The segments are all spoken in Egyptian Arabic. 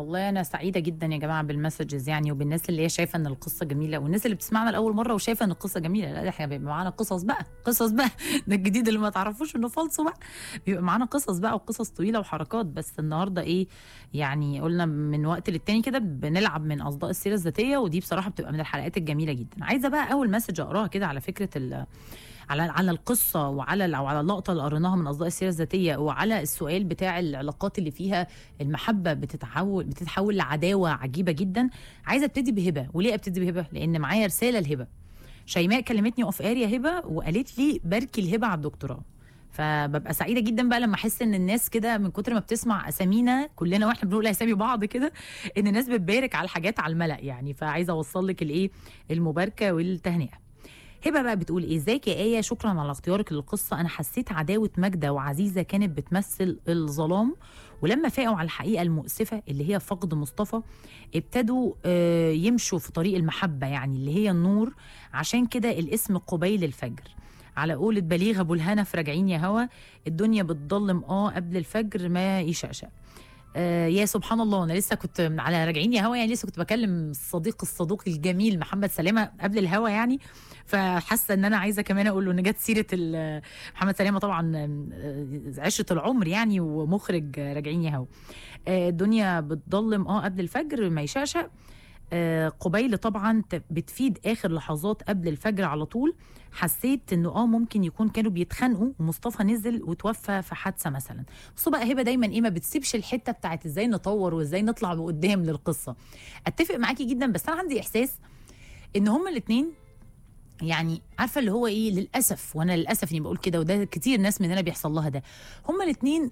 والله انا سعيده جدا يا جماعه بالمسجز يعني وبالناس اللي هي شايفه ان القصه جميله والناس اللي بتسمعنا لاول مره وشايفه ان القصه جميله لا احنا بيبقى معانا قصص بقى قصص بقى ده الجديد اللي ما تعرفوش انه فالصو بقى بيبقى معانا قصص بقى وقصص طويله وحركات بس النهارده ايه يعني قلنا من وقت للتاني كده بنلعب من اصداء السيره الذاتيه ودي بصراحه بتبقى من الحلقات الجميله جدا عايزه بقى اول مسج اقراها كده على فكره ال على على القصه وعلى او على اللقطه اللي قريناها من اصداء السيره الذاتيه وعلى السؤال بتاع العلاقات اللي فيها المحبه بتتحول بتتحول لعداوه عجيبه جدا عايزه ابتدي بهبه وليه ابتدي بهبه لان معايا رساله لهبه شيماء كلمتني اوف ار يا هبه وقالت لي باركي الهبه على الدكتوراه فببقى سعيده جدا بقى لما احس ان الناس كده من كتر ما بتسمع اسامينا كلنا واحنا بنقول اسامي بعض كده ان الناس بتبارك على الحاجات على الملا يعني فعايزه اوصل لك الايه المباركه والتهنئه هبه بقى بتقول ايه ازيك يا ايه شكرا على اختيارك للقصه انا حسيت عداوه ماجده وعزيزه كانت بتمثل الظلام ولما فاقوا على الحقيقه المؤسفه اللي هي فقد مصطفى ابتدوا آه، يمشوا في طريق المحبه يعني اللي هي النور عشان كده الاسم قبيل الفجر على قولة بليغ ابو الهنا في راجعين يا هوا الدنيا بتضلم اه قبل الفجر ما يشقشق آه يا سبحان الله انا لسه كنت على راجعين يا هوا يعني لسه كنت بكلم الصديق الصدوق الجميل محمد سلامه قبل الهوا يعني فحاسه ان انا عايزه كمان اقول له ان جت سيره ال- محمد سلامه طبعا آه، عشره العمر يعني ومخرج راجعين يا هوا آه، الدنيا بتضلم اه قبل الفجر ما يشقشق آه، قبيل طبعا ت- بتفيد اخر لحظات قبل الفجر على طول حسيت انه اه ممكن يكون كانوا بيتخانقوا ومصطفى نزل وتوفى في حادثه مثلا بصوا بقى هبه دايما ايه ما بتسيبش الحته بتاعت ازاي نطور وازاي نطلع لقدام للقصه اتفق معاكي جدا بس انا عندي احساس ان هما الاثنين يعني عارفه اللي هو ايه للاسف وانا للاسف اني بقول كده وده كتير ناس مننا بيحصل لها ده هما الاثنين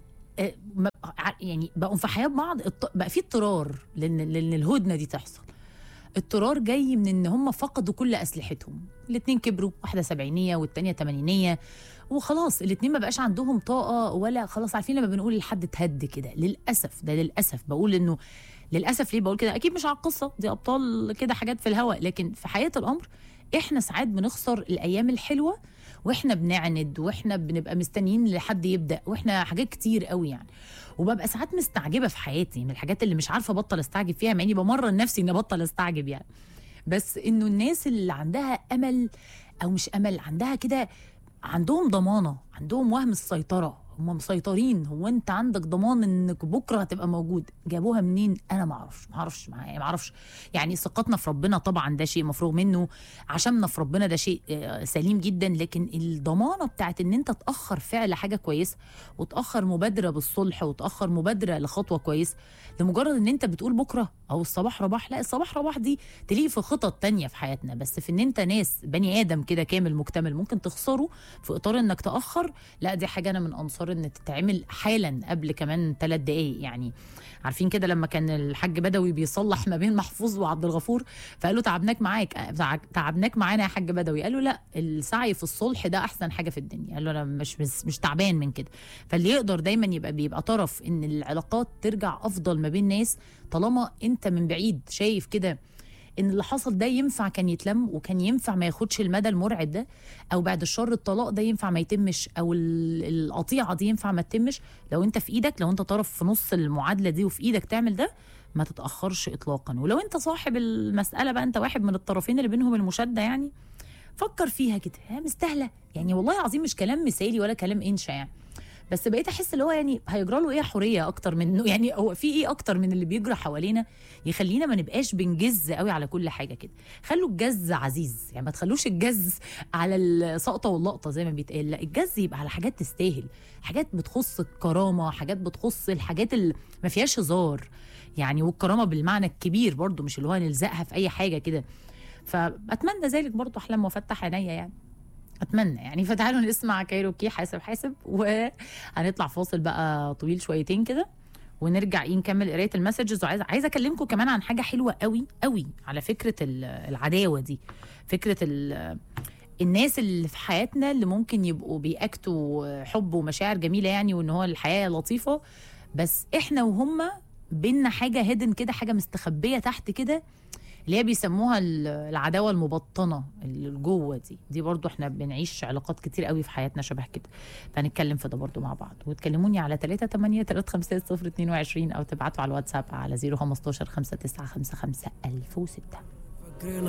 يعني بقوا في حياه بعض اضط- بقى في اضطرار لان لان الهدنه دي تحصل اضطرار جاي من ان هم فقدوا كل اسلحتهم الاثنين كبروا واحده سبعينيه والتانيه تمانينيه وخلاص الاثنين ما بقاش عندهم طاقه ولا خلاص عارفين لما بنقول لحد اتهد كده للاسف ده للاسف بقول انه للاسف ليه بقول كده اكيد مش على القصه دي ابطال كده حاجات في الهواء لكن في حياه الامر احنا ساعات بنخسر الايام الحلوه واحنا بنعند واحنا بنبقى مستنيين لحد يبدا واحنا حاجات كتير قوي يعني وببقى ساعات مستعجبه في حياتي من الحاجات اللي مش عارفه ابطل استعجب فيها مع اني بمرن نفسي اني ابطل استعجب يعني بس انه الناس اللي عندها امل او مش امل عندها كده عندهم ضمانه عندهم وهم السيطره هم مسيطرين هو انت عندك ضمان انك بكره هتبقى موجود جابوها منين انا ما اعرفش ما اعرفش ما اعرفش يعني ثقتنا في ربنا طبعا ده شيء مفروغ منه عشمنا في ربنا ده شيء آه، سليم جدا لكن الضمانه بتاعت ان انت تاخر فعل حاجه كويسه وتاخر مبادره بالصلح وتاخر مبادره لخطوه كويسه لمجرد ان انت بتقول بكره او الصباح رباح لا الصباح رباح دي تليق في خطط تانية في حياتنا بس في ان انت ناس بني ادم كده كامل مكتمل ممكن تخسره في اطار انك تاخر لا دي حاجه انا من انصار ان تتعمل حالا قبل كمان ثلاث دقائق يعني عارفين كده لما كان الحاج بدوي بيصلح ما بين محفوظ وعبد الغفور فقال له تعبناك معاك تع- تعبناك معانا يا حاج بدوي قال له لا السعي في الصلح ده احسن حاجه في الدنيا قال له انا مش مش, مش تعبان من كده فاللي يقدر دايما يبقى بيبقى طرف ان العلاقات ترجع افضل ما بين ناس طالما انت من بعيد شايف كده ان اللي حصل ده ينفع كان يتلم وكان ينفع ما ياخدش المدى المرعب ده او بعد الشر الطلاق ده ينفع ما يتمش او ال- القطيعه دي ينفع ما تتمش لو انت في ايدك لو انت طرف في نص المعادله دي وفي ايدك تعمل ده ما تتاخرش اطلاقا ولو انت صاحب المساله بقى انت واحد من الطرفين اللي بينهم المشاده يعني فكر فيها كده ها مستاهله يعني والله العظيم مش كلام مثالي ولا كلام انشا يعني بس بقيت احس اللي هو يعني هيجرى له ايه حوريه اكتر من إنه- يعني هو في ايه اكتر من اللي بيجرى حوالينا يخلينا ما نبقاش بنجز قوي على كل حاجه كده خلوا الجز عزيز يعني ما تخلوش الجز على السقطه واللقطه زي ما بيتقال لا الجز يبقى على حاجات تستاهل حاجات بتخص الكرامه حاجات بتخص الحاجات اللي ما فيهاش هزار يعني والكرامه بالمعنى الكبير برضو مش اللي هو نلزقها في اي حاجه كده فاتمنى ذلك برضو احلام وافتح عينيا يعني اتمنى يعني فتعالوا نسمع كايروكي حاسب حاسب وهنطلع فاصل بقى طويل شويتين كده ونرجع ايه نكمل قرايه المسجز وعايز عايزه اكلمكم كمان عن حاجه حلوه قوي قوي على فكره ال- العداوه دي فكره ال- الناس اللي في حياتنا اللي ممكن يبقوا بيأكتوا حب ومشاعر جميله يعني وان هو الحياه لطيفه بس احنا وهم بينا حاجه هيدن كده حاجه مستخبيه تحت كده اللي هي بيسموها ال- العداوه المبطنه اللي جوه دي دي برضو احنا بنعيش علاقات كتير قوي في حياتنا شبه كده فهنتكلم في ده برضو مع بعض وتكلموني على 3 8 3 5 0 22 او تبعتوا على الواتساب على 015 595 1006